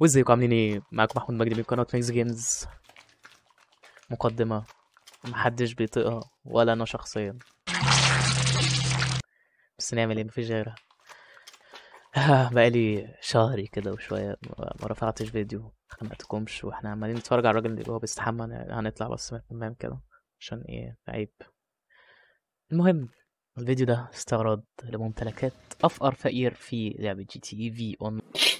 وازيكم عاملين ايه معاكم محمود مجدي من قناه ميكس جيمز مقدمه محدش بيطيقها ولا انا شخصيا بس نعمل ايه مفيش غيرها آه، بقالي شهري كده وشويه ما ما رفعتش فيديو خنقتكمش واحنا عمالين نتفرج على الراجل اللي هو بيستحمى هنطلع بس من الحمام كده عشان ايه عيب المهم الفيديو ده استعراض لممتلكات افقر فقير في لعبه جي تي اي في اون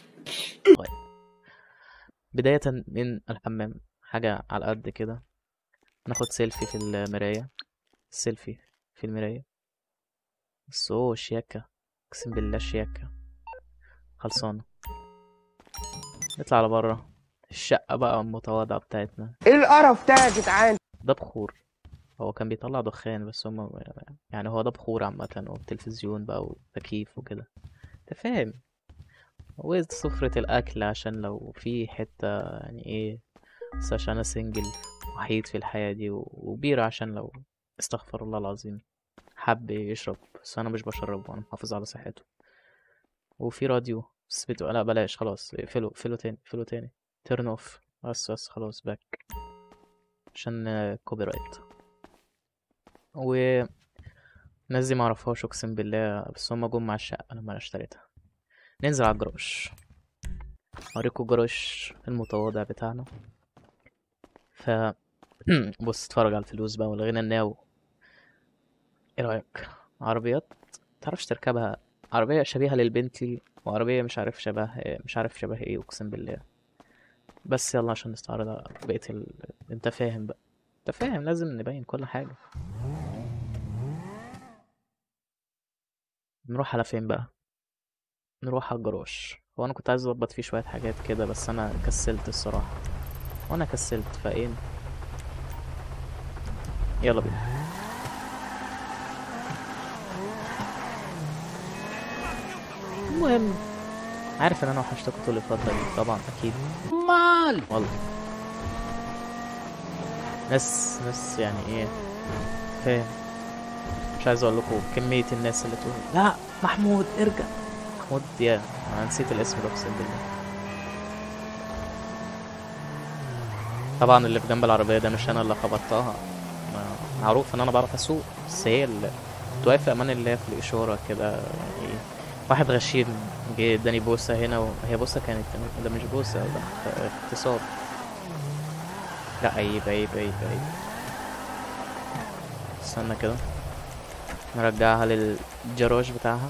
بداية من الحمام حاجة على قد كده ناخد سيلفي في المراية سيلفي في المراية بس اوه شياكة اقسم بالله شياكة خلصانة نطلع على برا الشقة بقى المتواضعة بتاعتنا ايه القرف ده يا جدعان ده بخور هو كان بيطلع دخان بس هم يعني هو ده بخور عامة والتلفزيون بقى وتكييف وكده انت فاهم وسفرة الأكل عشان لو في حتة يعني ايه بس عشان أنا سنجل وحيد في الحياة دي و- وبيرة عشان لو استغفر الله العظيم حب يشرب بس أنا مش بشربه وأنا محافظ على صحته وفي راديو بس بتو... لا بلاش خلاص اقفله اقفله تاني اقفله تاني تيرن اوف بس بس خلاص باك عشان كوبي رايت و الناس دي معرفهاش اقسم بالله بس هما جم مع الشقة لما انا اشتريتها ننزل على الجراج اوريكم الجراج المتواضع بتاعنا ف بص اتفرج على الفلوس بقى والغنى الناو ايه رايك عربيات متعرفش تركبها عربية شبيهة للبنتلي وعربية مش عارف شبه مش عارف شبه ايه اقسم بالله بس يلا عشان نستعرض على بقية ال... انت فاهم بقى انت فاهم لازم نبين كل حاجة نروح على فين بقى نروح على الجراج هو انا كنت عايز اظبط فيه شوية حاجات كده بس انا كسلت الصراحة وانا كسلت فايه يلا بينا المهم عارف ان انا وحشتكم طول الفترة دي طبعا اكيد مال والله ناس ناس يعني ايه فاهم مش عايز اقول لكم كمية الناس اللي تقول لا محمود ارجع محمود يا انا نسيت الاسم ده اقسم بالله طبعا اللي في جنب العربية ده مش انا اللي خبطتها ما- معروف ان انا بعرف اسوق بس هي اللي كنت واقف في امان الله في الاشارة كده يعني واحد غشيم جه اداني بوسة هنا وهي بوسة كانت ده مش بوسة ده اخ- اغتصاب لا عيب عيب عيب عيب استنى كده نرجعها للجراج بتاعها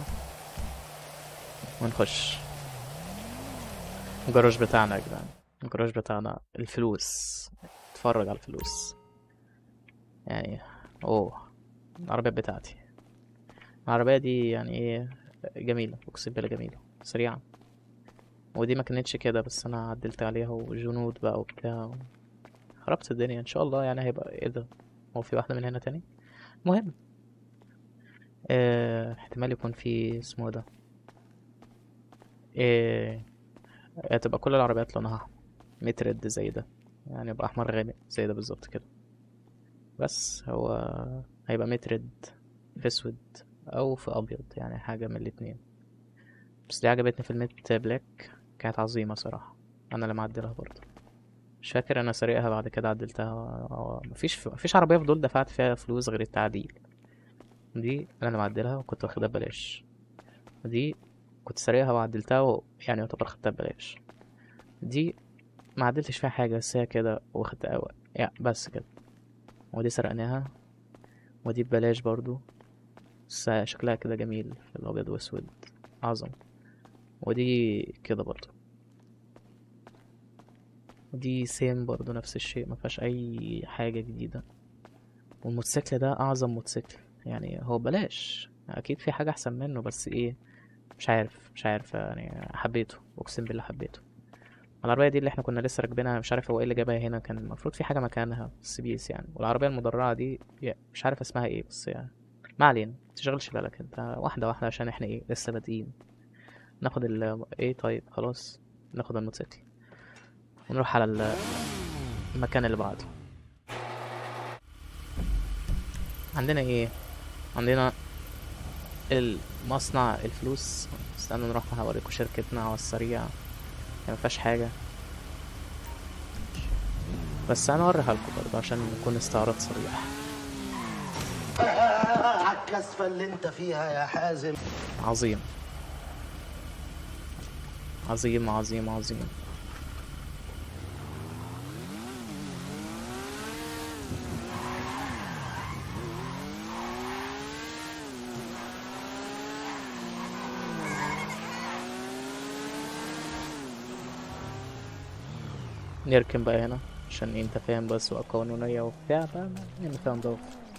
ونخش الجراج بتاعنا يا جدعان الجراج بتاعنا الفلوس اتفرج على الفلوس يعني اوه العربية بتاعتي العربية دي يعني ايه جميلة اقسم بالله جميلة سريعة ودي ما كانتش كده بس انا عدلت عليها وجنود بقى وبتاع خربت الدنيا ان شاء الله يعني هيبقى ايه ده هو في واحدة من هنا تاني المهم اه احتمال يكون في اسمه ده ايه هتبقى كل العربيات لونها احمر مترد زي ده يعني يبقى احمر غامق زي ده بالظبط كده بس هو هيبقى مترد في اسود او في ابيض يعني حاجه من الاتنين بس دي عجبتني في الميت بلاك كانت عظيمه صراحه انا اللي معدلها برضه مش فاكر انا سارقها بعد كده عدلتها أو- مفيش مفيش عربيه في دول دفعت فيها فلوس غير التعديل دي انا اللي معدلها وكنت واخدها ببلاش ودي كنت سارقها وعدلتها و... يعني يعتبر خدتها ببلاش دي ما عدلتش فيها حاجه بس هي كده واخدتها أو... يعني بس كده ودي سرقناها ودي ببلاش برضو بس شكلها كده جميل في الابيض واسود اعظم ودي كده برضو ودي سيم برضو نفس الشيء ما فيهاش اي حاجه جديده والموتوسيكل ده اعظم موتوسيكل يعني هو بلاش اكيد في حاجه احسن منه بس ايه مش عارف مش عارف يعني حبيته اقسم بالله حبيته العربيه دي اللي احنا كنا لسه راكبينها مش عارف هو ايه اللي جابها هنا كان المفروض في حاجه مكانها السبيس يعني والعربيه المدرعه دي يا- مش عارف اسمها ايه بس يعني ما علينا متشغلش بالك انت واحده واحده عشان احنا ايه لسه بادئين ناخد ال ايه طيب خلاص ناخد الموتوسيكل ونروح على ال- المكان اللي بعده عندنا ايه عندنا المصنع الفلوس استنى نروح هوريكم شركتنا على السريع يعني مفيهاش حاجة بس انا اوريها لكم برضه عشان يكون استعراض صريح على الكسفة اللي انت فيها يا حازم عظيم عظيم عظيم عظيم نركن بقى هنا عشان انت فاهم بقى سواقة قانونية وبتاع بقى يعني فاهم ضغط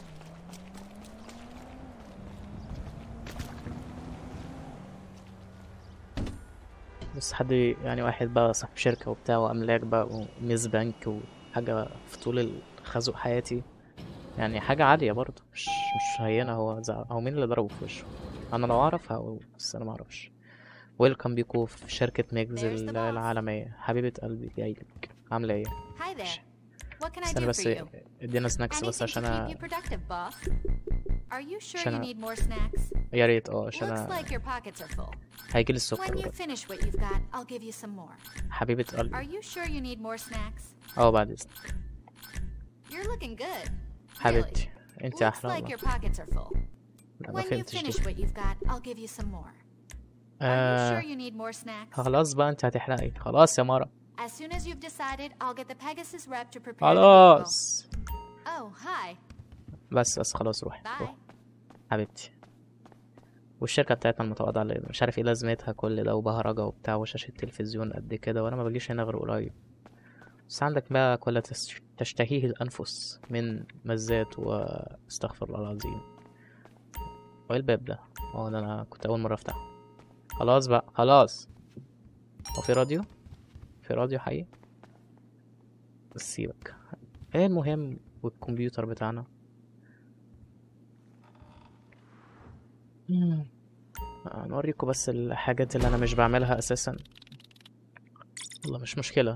بس حد يعني واحد بقى صاحب شركة وبتاع وأملاك بقى وميز بنك وحاجة في طول الخازوق حياتي يعني حاجة عالية برضه مش مش هينة هو زع... هو مين اللي ضربه في وشه أنا لو أعرف هقول بس أنا معرفش ويلكم بيكو في شركة ميجز There's the ال- boss. العالمية حبيبة قلبي جايلك عاملة ايه؟ Hi there. What can I استنى do بس for you? ادينا سناكس بس Anything to عشان keep أ- you productive, boss. Are you sure عشان you أ- need more snacks? يا ريت اه عشان Looks أ- like your pockets are full. هيجيلي When السكر you قريب finish what you've got, I'll give you some more. حبيبة Are قلبي you sure you need more snacks? اه بعد إذنك You're looking good. حبيبتي Really. انت Looks احلى like والله your pockets are full. لا ما When you فهمتش finish دي what you've got, I'll give you some more. Are you آه sure you need more snacks? خلاص بقى انت هتحرقي خلاص يا مرة As soon as you've decided, I'll get the Pegasus rep to prepare the vehicle. خلاص Oh, hi. بس بس خلاص روحي Bye. روحي حبيبتي والشركة بتاعتنا المتواضعة اللي مش عارف ايه لازمتها كل ده وبهرجة وبتاع وشاشة تلفزيون قد كده وانا ما بجيش هنا غير قريب بس عندك بقى كل تس- تشتهيه الأنفس من مزات واستغفر الله العظيم وايه الباب ده اه ده انا كنت أول مرة افتحه خلاص بقى خلاص هو في راديو في راديو حقيقي بس سيبك ايه المهم والكمبيوتر بتاعنا مم. آه، نوريكم بس الحاجات اللي انا مش بعملها اساسا والله مش مشكلة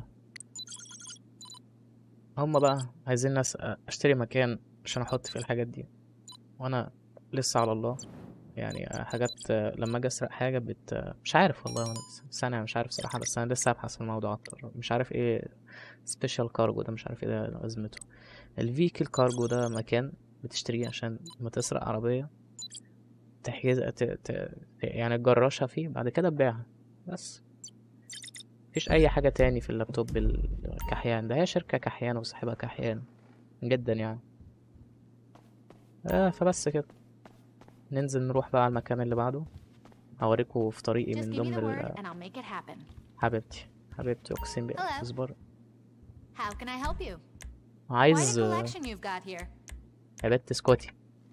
هما بقى عايزين ناس اشتري مكان عشان احط فيه الحاجات دي وانا لسه على الله يعني آه، حاجات آه، لما اجي اسرق حاجة بت آه، مش عارف والله وانا لسه- بس انا مش عارف صراحة بس انا لسه ابحث في الموضوع اكتر مش عارف ايه سبيشال كارجو ده مش عارف ايه ده لازمته الفيكل كارجو ده مكان بتشتريه عشان لما تسرق عربية تحجز ت... ت... ت- يعني تجرشها فيه بعد كده تبيعها بس مفيش اي حاجة تاني في اللابتوب الكحيان ده هي شركة كحيان وصاحبها كحيان جدا يعني آه فبس كده ننزل نروح بقى على المكان اللي بعده هوريكم في طريقي Just من give me ضمن the ال... word and I'll make it happen. حبيبتي حبيبتي اقسم بالله Hello. اصبر How can I help you? Quite a عايز collection you've got here. يا بنت اسكتي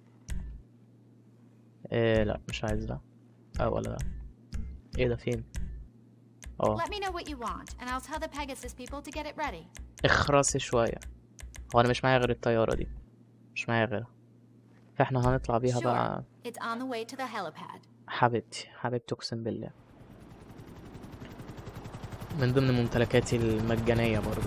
إيه لا مش عايز ده اه ولا ده ايه ده فين اه Let me know what you want, and I'll tell the Pegasus people to get it ready. اخرسي شوية هو انا مش معايا غير الطيارة دي مش معايا غيرها فاحنا هنطلع بيها Sure. بقى It's on the way to the helipad. حبيبتي حبيبتي اقسم بالله من ضمن ممتلكاتي المجانية برضو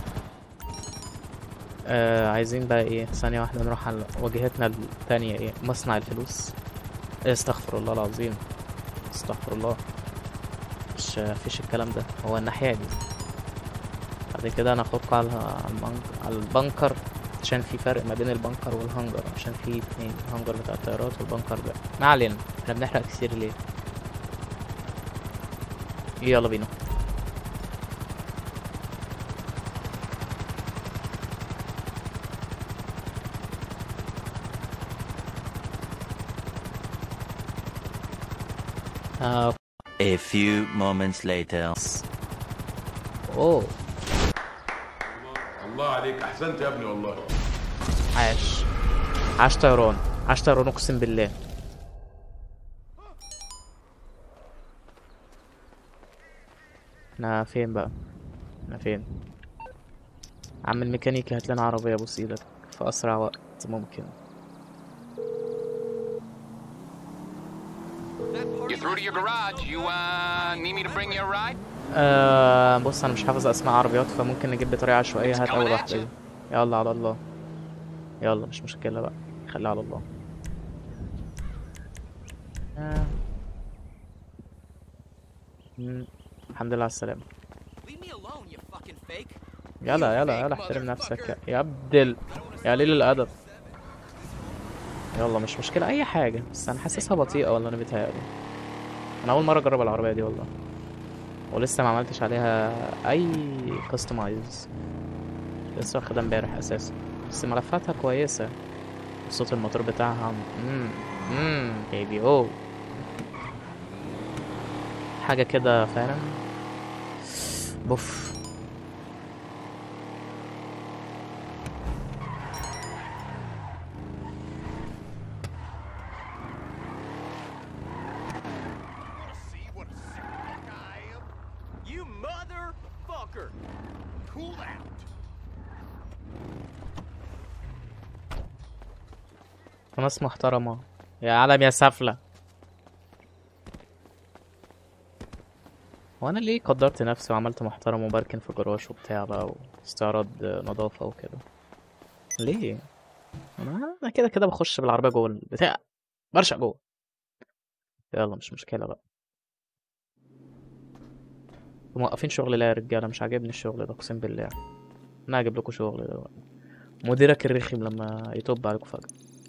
آه عايزين بقى ايه ثانية واحدة نروح على واجهتنا التانية ايه مصنع الفلوس استغفر الله العظيم استغفر الله مش فيش الكلام ده هو الناحية دي بعد كده ناخدكوا على على البنك- على البنكر عشان في فرق ما بين البنكر والهانجر عشان في اتنين الهانجر بتاع الطيارات والبنكر ده ما علينا احنا بنحرق كتير ليه يلا بينا آه A few moments later. اوه الله عليك احسنت يا ابني والله عاش عاش طيران عاش طيران اقسم بالله احنا فين بقى احنا فين عم الميكانيكي هات لنا عربية بص ايدك في اسرع وقت ممكن You're through to your garage. You uh need me to bring you a ride? آه بص انا مش حافظ اسماء عربيات فممكن نجيب بطريقة عشوائية هات coming اول at واحدة you. دي يلا على الله يلا مش مشكلة بقى خليها على الله آه. مم. الحمد لله على السلامة Leave me alone, you fucking fake. يلا يلا يلا احترم نفسك يا- يا عبدل يا قليل الادب يلا مش مشكله اي حاجه بس انا حاسسها بطيئه ولا انا بيتهيألي انا اول مره اجرب العربيه دي والله ولسه ما عملتش عليها اي كاستمايز لسه واخدها امبارح اساسا بس ملفاتها كويسه صوت الموتور بتاعها امم امم بيبي او حاجه كده فاهم بوف See what a sick I am? You motherfucker! Cool out. ناس محترمة يا عالم يا سفلة وانا ليه قدرت نفسي وعملت محترم وبركن في جراج وبتاع بقى واستعراض نظافة وكده ليه انا أنا كده كده بخش بالعربية جوه البتاع برشق جوه يلا مش مشكلة بقى موقفين شغل لا يا رجالة مش عاجبني الشغل ده اقسم بالله انا هجيب لكم شغل دلوقتي مديرك الرخم لما يطب عليكم فجأة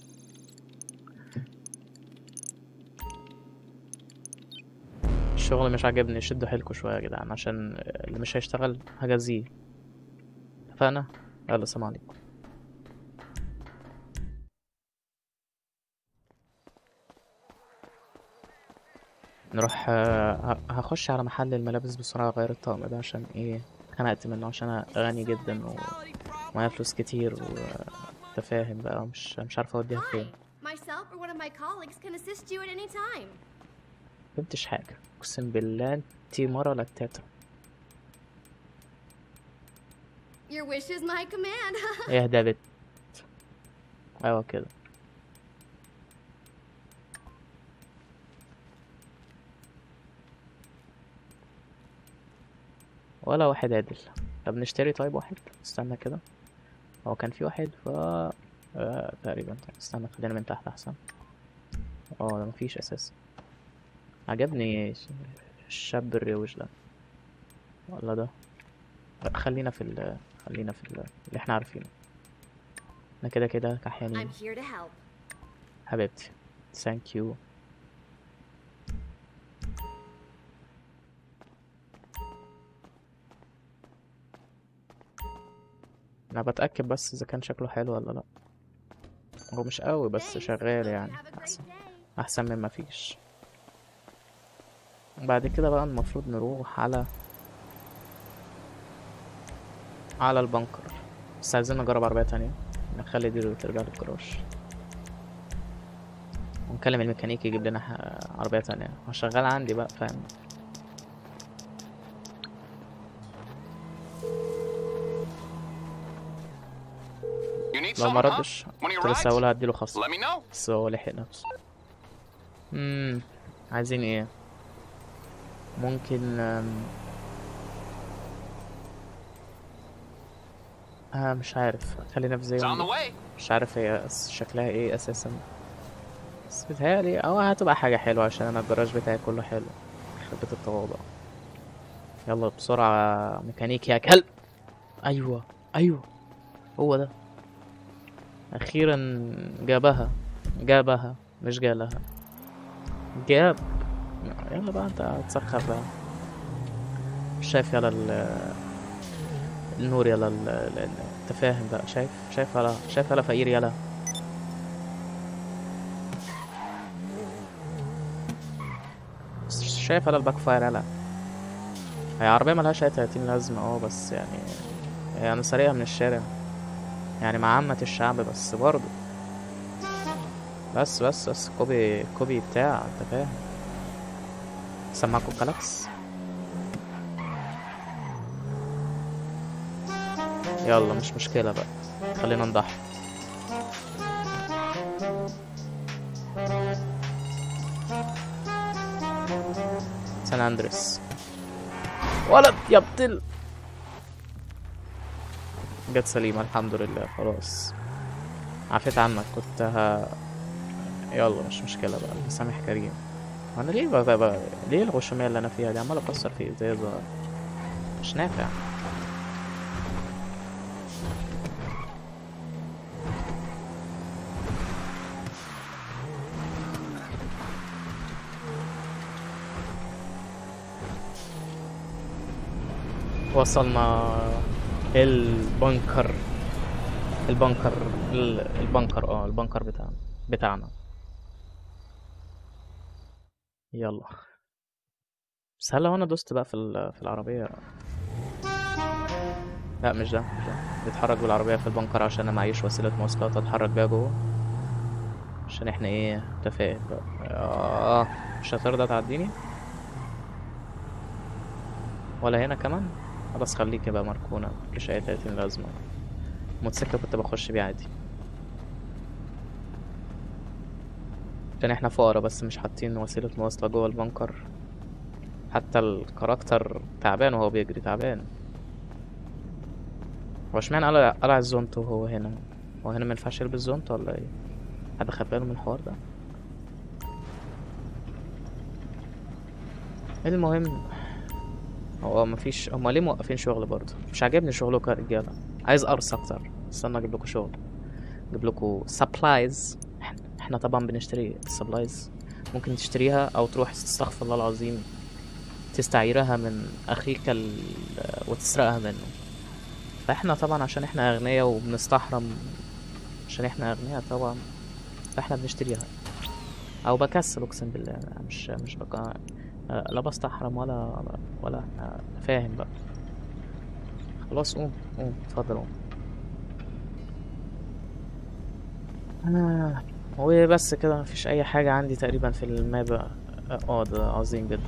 الشغل مش عاجبني شدوا حيلكوا شوية يا جدعان عشان اللي مش هيشتغل هجازيه اتفقنا يلا سلام عليكم نروح آه، ه- هخش على محل الملابس بسرعة اغير الطقم ده عشان ايه اتخنقت منه عشان انا غني جدا ومعايا فلوس كتير وانت فاهم بقى مش مش عارف اوديها فين Hi. Myself or one of my colleagues can assist you at any time. فهمتش حاجة اقسم بالله انتي مرة لتاتة Your wish is my command. ايه ده بت ايوه كده ولا واحد عدل طب نشتري طيب واحد استنى كده هو كان في واحد ف آه تقريبا طيب استنى خلينا من تحت احسن اه ده مفيش اساسا عجبني ش- الشاب الروش ده ولا ده لا، خلينا في ال خلينا في ال اللي احنا عارفينه احنا كده كده كحيانين I'm here to help. حبيبتي ثانك يو انا بتاكد بس اذا كان شكله حلو ولا لا هو مش قوي بس Thanks. شغال Hope you يعني have a great احسن day. احسن من ما فيش بعد كده بقى المفروض نروح على على البنكر بس عايزين نجرب عربية تانية نخلي دي ترجع للجراج ونكلم الميكانيكي يجيب لنا ح- عربية تانية هو شغال عندي بقى فاهم You need لو ما some, huh? ردش When he كنت لسه arrives, هقولها هديله خصم let me know. بس هو لحق نفسه امم عايزين ايه ممكن أم، آه مش عارف خلينا في زي It's on the ما- way. مش عارف هي أس- شكلها ايه اساسا بس بتهيألي اه هتبقى حاجة حلوة عشان انا الجراج بتاعي كله حلو خربت التواضع يلا بسرعة ميكانيكي يا كلب ايوه ايوه هو ده اخيرا جابها جابها مش جالها جاب يلا بقى انت هتسخر بقى مش شايف يلا ال النور يلا ال- ال- ال- انت فاهم بقى شايف شايف يلا شايف يلا فقير يلا شايف يلا الباك فاير يلا هي عربية ملهاش أي تلاتين لازمة اه بس يعني هي أنا سريعة من الشارع يعني مع عامة الشعب بس برضه بس بس بس كوبي كوبي بتاع انت فاهم سمعكوا كلاكس يلا مش مشكلة بقى خلينا نضحي سان اندريس ولد يا بطل جت سليمة الحمد لله خلاص عفيت عنك كنت ه... يلا مش مشكلة بقى سامح كريم انا ليه بقى, بقى, بقى ليه الغشومية اللي انا فيها دي عمال اكسر في ازازة مش نافع وصلنا البنكر البنكر ال- البنكر اه البنكر بتاعنا بتاعنا يلا بس هل لو انا دوست بقى في ال- في العربية لا مش ده مش ده بيتحرك بالعربية في البنكر عشان انا معيش وسيلة مواصلات اتحرك بيها جوه عشان احنا ايه تفاهم بقى اه مش هترضى تعديني ولا هنا كمان خلاص خليك بقى مركونة مفيش اي تلاتين لازمة الموتوسيكل كنت بخش بيه عادي عشان احنا فقرا بس مش حاطين وسيلة مواصلة جوه البنكر حتى الكاركتر تعبان وهو بيجري تعبان هو اشمعنى قلع قلع الزونت وهو هنا هو هنا مينفعش يلبس زونت ولا ايه حد خد باله من الحوار ده المهم هو مفيش هما ليه موقفين شغل برضه مش عاجبني شغلكم يا رجاله عايز ارص اكتر استنى اجيب لكم شغل اجيب لكم سبلايز احنا طبعا بنشتري سبلايز ممكن تشتريها او تروح استغفر الله العظيم تستعيرها من اخيك ال... وتسرقها منه فاحنا طبعا عشان احنا اغنياء وبنستحرم عشان احنا اغنياء طبعا فاحنا بنشتريها او بكسل اقسم بالله أنا مش مش بقى لا بستحرم ولا ولا فاهم بقى خلاص قوم قوم اتفضل قوم آه. وبس كده مفيش اي حاجة عندي تقريبا في الماب اه ده عظيم جدا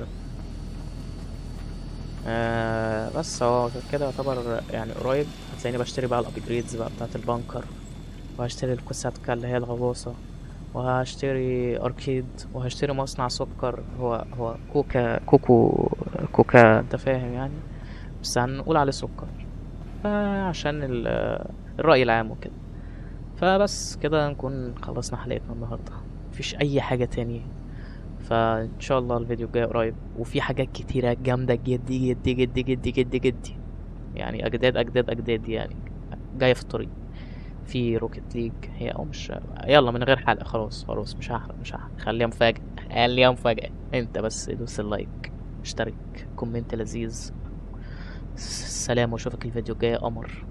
آه بس هو كده يعتبر يعني قريب هتلاقيني بشتري بقى الابجريدز بقى بتاعت البنكر وهشتري الكوساتكا اللي هي الغواصة وهشتري اركيد وهشتري مصنع سكر هو هو كوكا كوكو كوكا انت فاهم يعني بس هنقول عليه سكر آه عشان ال- الرأي العام وكده فبس كده نكون خلصنا حلقتنا النهاردة مفيش أي حاجة تاني فإن شاء الله الفيديو الجاي قريب وفي حاجات كتيرة جامدة جدي جدي جدي جدي جدي جدي يعني أجداد أجداد أجداد يعني جاية في الطريق في روكيت ليج هي أو مش يلا من غير حلقة خلاص خلاص مش هحرق مش هحرق خليها مفاجأة خليها مفاجأة أنت بس دوس اللايك اشترك كومنت لذيذ س- سلام واشوفك الفيديو الجاي يا قمر